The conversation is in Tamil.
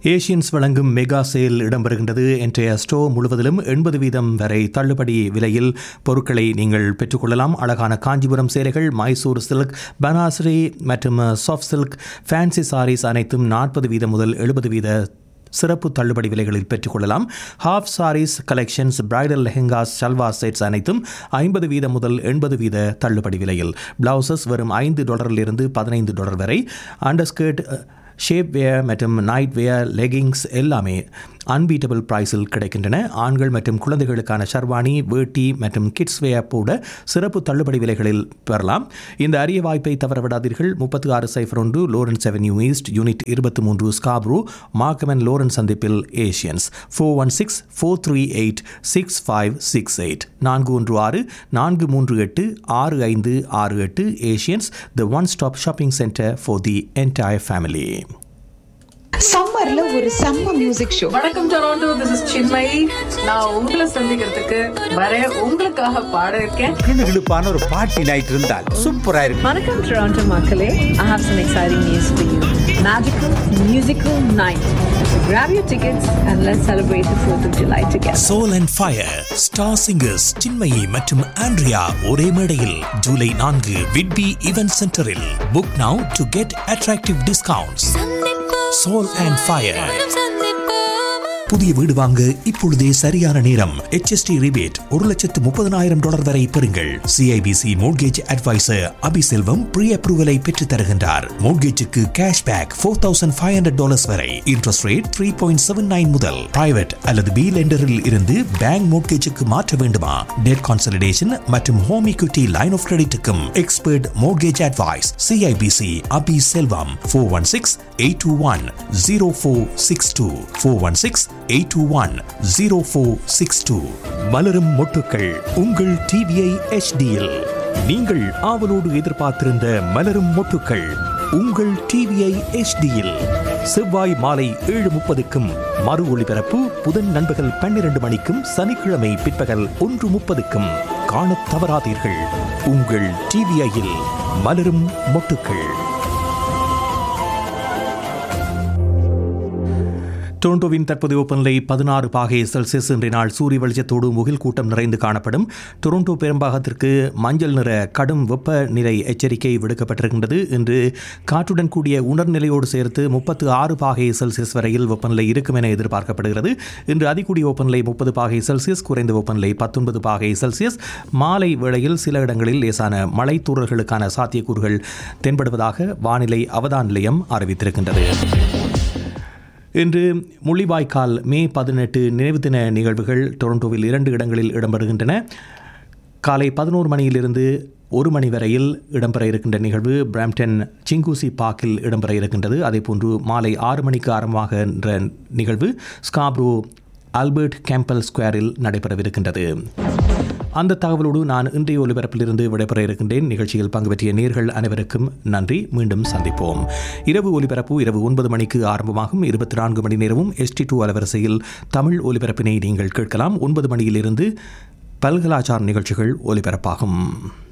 ஏஷியன்ஸ் வழங்கும் மெகா சேல் இடம்பெறுகின்றது இன்றைய ஸ்டோர் முழுவதிலும் எண்பது வீதம் வரை தள்ளுபடி விலையில் பொருட்களை நீங்கள் பெற்றுக்கொள்ளலாம் அழகான காஞ்சிபுரம் சேலைகள் மைசூர் சில்க் பனாசரி மற்றும் சாஃப்ட் சில்க் ஃபேன்சி சாரீஸ் அனைத்தும் நாற்பது வீதம் முதல் எழுபது வீத சிறப்பு தள்ளுபடி விலைகளில் பெற்றுக்கொள்ளலாம் half sarees collections bridal lehengas salwar sets அனைத்தும் ஐம்பது வீதம் முதல் எண்பது வீத தள்ளுபடி விலையில் பிளவுசஸ் வரும் ஐந்து டாலரிலிருந்து பதினைந்து டாலர் வரை அண்டர்ஸ்கர்ட் ஷேப் வேர் மற்றும் நைட் வேர் லெகிங்ஸ் எல்லாமே அன்பீட்டபிள் ப்ரைஸில் கிடைக்கின்றன ஆண்கள் மற்றும் குழந்தைகளுக்கான ஷர்வானி வேட்டி மற்றும் கிட்ஸ் வேர் கூட சிறப்பு தள்ளுபடி விலைகளில் பெறலாம் இந்த அரிய வாய்ப்பை தவறவிடாதீர்கள் முப்பத்தி ஆறு சைஃபர் ஒன்று லோரன்ஸ் அவென்யூ ஈஸ்ட் யூனிட் இருபத்தி மூன்று ஸ்காப்ரூ மார்க்கமன் லோரன்ஸ் சந்திப்பில் Asians four one six four three eight six five six eight நான்கு ஒன்று ஆறு நான்கு மூன்று எட்டு ஆறு ஐந்து ஆறு எட்டு Asians the one stop shopping centre for the entire family சம்மர்ல ஒரு செம்ம மியூசிக் ஷோ வணக்கம் டொராண்டோ திஸ் இஸ் சின்மயி நான் உங்களை சந்திக்கிறதுக்கு வர உங்களுக்காக பாட இருக்கேன் கிளுகிளுப்பான ஒரு பார்ட்டி நைட் இருந்தால் சூப்பரா இருக்கும் வணக்கம் டொராண்டோ மக்களே I have some exciting news for you. Magical musical night. So grab your tickets and let's celebrate the 4th of July together. Soul and fire star singers Chinmayi மற்றும் ஆண்ட்ரியா ஒரே மேடையில் ஜூலை நான்கு விட்பி ஈவென்ட் சென்டரில் book now to get attractive discounts soul and fire புதிய வீடு வாங்க இப்பொழுதே சரியான நேரம் HST ரிபேட் ஒரு லட்சத்து முப்பதனாயிரம் டாலர் வரை பெறுங்கள் CIBC mortgage adviser Abiselvam pre அப்ரூவலை பெற்று தருகின்றார் மோட்கேஜுக்கு cash back four thousand five hundred dollars வரை interest rate three point seven nine முதல் பிரைவேட் அல்லது பி லெண்டரில் இருந்து பேங்க் மோட்கேஜுக்கு மாற்ற வேண்டுமா டெட் கான்சல்டேஷன் மற்றும் ஹோம் equity லைன் ஆஃப் கிரெடிட்டுக்கும் expert mortgage advice CIBC Abi Selvam four one six eight two one zero four six two four one six eight two one zero four six two மலரும் மொட்டுக்கள் உங்கள் டிவிஐ எச்டியில் நீங்கள் ஆவலோடு எதிர்பார்த்திருந்த மலரும் மொட்டுக்கள் உங்கள் டிவிஐ எச்டியில் செவ்வாய் மாலை ஏழு முப்பதுக்கும் மறு ஒளிபரப்பு புதன் நண்பகல் பன்னிரண்டு மணிக்கும் சனிக்கிழமை பிற்பகல் ஒன்று முப்பதுக்கும் காணத் தவறாதீர்கள் உங்கள் டிவிஐயில் மலரும் மொட்டுக்கள் டொரண்டோவின் தற்போதைய வெப்பநிலை பதினாறு பாகை செல்சியஸ் இன்றைய நாள் சூரிய வெளிச்சத்தோடு முகில் கூட்டம் நிறைந்து காணப்படும் டொரண்டோ பெரும்பாகத்திற்கு மஞ்சள் நிற கடும் வெப்பநிலை எச்சரிக்கை விடுக்கப்பட்டிருக்கின்றது இன்று காற்றுடன் கூடிய உணர்நிலையோடு சேர்த்து முப்பத்து ஆறு பாகை செல்சியஸ் வரையில் வெப்பநிலை இருக்கும் என எதிர்பார்க்கப்படுகிறது இன்று அதிகூடிய வெப்பநிலை முப்பது பாகை செல்சியஸ் குறைந்த வெப்பநிலை பத்தொன்பது பாகை செல்சியஸ் மாலை வேளையில் சில இடங்களில் லேசான மழை தூறல்களுக்கான சாத்தியக்கூறுகள் தென்படுவதாக வானிலை அவதான நிலையம் அறிவித்திருக்கின்றது இன்று முள்ளிவாய்க்கால் மே பதினெட்டு நினைவு தின நிகழ்வுகள் டொரண்டோவில் இரண்டு இடங்களில் இடம்பெறுகின்றன காலை பதினோரு மணியிலிருந்து ஒரு மணி வரையில் இடம்பெற இருக்கின்ற நிகழ்வு பிராம்டன் சிங்கூசி பார்க்கில் இடம்பெற இருக்கின்றது அதேபோன்று மாலை ஆறு மணிக்கு ஆரம்பமாகின்ற நிகழ்வு ஸ்காப்ரோ ஆல்பர்ட் கேம்பல் ஸ்கொயரில் நடைபெறவிருக்கின்றது அந்த தகவலோடு நான் இன்றைய ஒலிபரப்பிலிருந்து விடைபெற இருக்கின்றேன் நிகழ்ச்சியில் பங்கு பெற்றிய நேர்கள் அனைவருக்கும் நன்றி மீண்டும் சந்திப்போம் இரவு ஒலிபரப்பு இரவு ஒன்பது மணிக்கு ஆரம்பமாகும் இருபத்தி நான்கு மணி நேரமும் எஸ்டி டூ அலவரிசையில் தமிழ் ஒலிபரப்பினை நீங்கள் கேட்கலாம் ஒன்பது மணியிலிருந்து பல்கலாச்சார நிகழ்ச்சிகள் ஒலிபரப்பாகும்